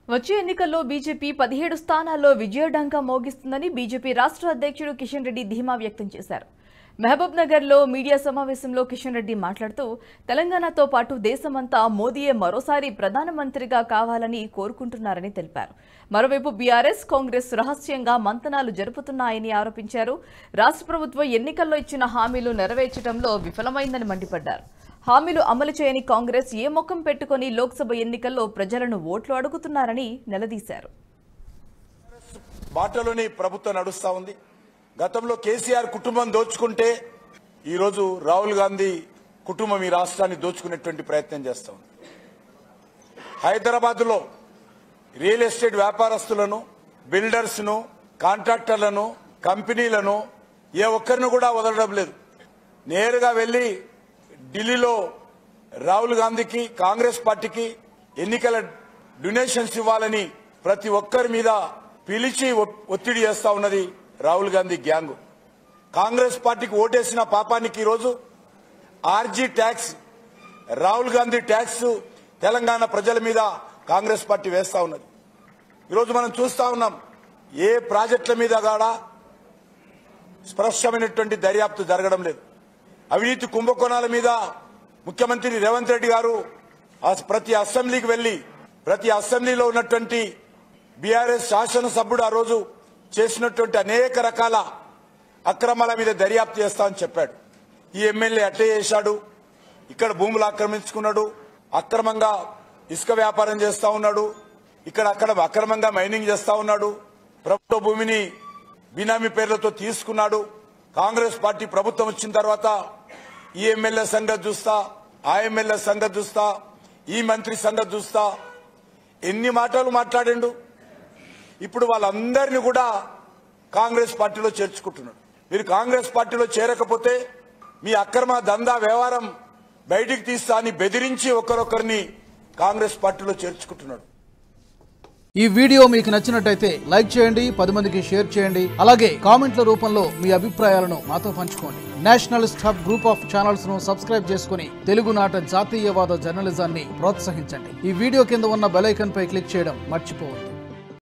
వచ్చే ఎన్నికల్లో బీజేపీ పదిహేడు స్థానాల్లో విజయడంకా మోగిస్తుందని బీజేపీ రాష్ట్ర అధ్యక్షుడు కిషన్ రెడ్డి ధీమా వ్యక్తం చేశారు మహబూబ్ నగర్లో మీడియా సమావేశంలో కిషన్ రెడ్డి మాట్లాడుతూ తెలంగాణతో పాటు దేశమంతా మోదీయే మరోసారి ప్రధానమంత్రిగా కావాలని కోరుకుంటున్నారని తెలిపారు మరోవైపు బీఆర్ఎస్ కాంగ్రెస్ రహస్యంగా మంతనాలు జరుపుతున్నాయని ఆరోపించారు రాష్ట్ర ప్రభుత్వం ఎన్నికల్లో ఇచ్చిన హామీలు నెరవేర్చడంలో విఫలమైందని మండిపడ్డారు హామీలు అమలు చేయని కాంగ్రెస్ ఏ ముఖం పెట్టుకుని లోక్సభ ఎన్నికల్లో ప్రజలను ఓట్లు అడుగుతున్నారని నిలదీశారు బాటలోనే ఈ ప్రభుత్వం నడుస్తా ఉంది గతంలో కేసీఆర్ కుటుంబం దోచుకుంటే ఈరోజు రాహుల్ గాంధీ కుటుంబం ఈ రాష్ట్రాన్ని దోచుకునేటువంటి ప్రయత్నం చేస్తా ఉంది హైదరాబాద్ లో రియల్ ఎస్టేట్ వ్యాపారస్తులను బిల్డర్స్ ను కాంట్రాక్టర్లను కంపెనీలను ఏ ఒక్కరిని కూడా వదలడం లేదు నేరుగా వెళ్లి ఢిల్లీలో రాహుల్ గాంధీకి కాంగ్రెస్ పార్టీకి ఎన్నికల డొనేషన్స్ ఇవ్వాలని ప్రతి ఒక్కరి మీద పిలిచి ఒ- ఒత్తిడి చేస్తా ఉన్నది రాహుల్ గాంధీ గ్యాంగ్ కాంగ్రెస్ పార్టీకి ఓటేసిన పాపానికి ఈరోజు RG tax Rahul Gandhi tax Telangana ప్రజల మీద కాంగ్రెస్ పార్టీ వేస్తా ఉన్నది ఈరోజు మనం చూస్తా ఉన్నాం ఏ ప్రాజెక్టుల మీద కూడా స్పష్టమైనటువంటి దర్యాప్తు జరగడం లేదు అవినీతి కుంభకోణాల మీద ముఖ్యమంత్రి రేవంత్ రెడ్డి గారు ఆ ప్రతి అసెంబ్లీకి వెళ్లి ప్రతి అసెంబ్లీలో ఉన్నటువంటి బీఆర్ఎస్ శాసనసభ్యుడు ఆ రోజు చేసినటువంటి అనేక రకాల అక్రమాల మీద దర్యాప్తు చేస్తామని చెప్పాడు ఈ ఎమ్మెల్యే అట్టే చేశాడు ఇక్కడ భూములు ఆక్రమించుకున్నాడు అక్రమంగా ఇసుక వ్యాపారం చేస్తా ఉన్నాడు ఇక్కడ అక్కడ అక్రమంగా మైనింగ్ చేస్తా ఉన్నాడు ప్రభుత్వ భూమిని బినామీ పేర్లతో తీసుకున్నాడు కాంగ్రెస్ పార్టీ ప్రభుత్వం వచ్చిన తర్వాత ఈ ఎమ్మెల్యే సంగతి చూస్తా ఆ ఎమ్మెల్యే సంగతి చూస్తా ఈ మంత్రి సంగతి చూస్తా ఎన్ని మాటలు మాట్లాడిండు ఇప్పుడు వాళ్ళందరినీ కూడా కాంగ్రెస్ పార్టీలో చేర్చుకుంటున్నాడు మీరు కాంగ్రెస్ పార్టీలో చేరకపోతే మీ అక్రమ దందా వ్యవహారం బయటికి తీస్తా అని బెదిరించి ఒకరొకరిని కాంగ్రెస్ పార్టీలో చేర్చుకుంటున్నాడు ఈ వీడియో మీకు నచ్చినట్టయితే లైక్ చేయండి పది మందికి షేర్ చేయండి అలాగే కామెంట్ల రూపంలో మీ అభిప్రాయాలను మాతో పంచుకోండి nationalist hub group of channels ను సబ్స్క్రైబ్ చేసుకుని తెలుగునాట జాతీయవాద జర్నలిజాన్ని ప్రోత్సహించండి ఈ వీడియో కింద ఉన్న బెల్ ఐకాన్ పై క్లిక్ చేయడం మర్చిపోవద్దు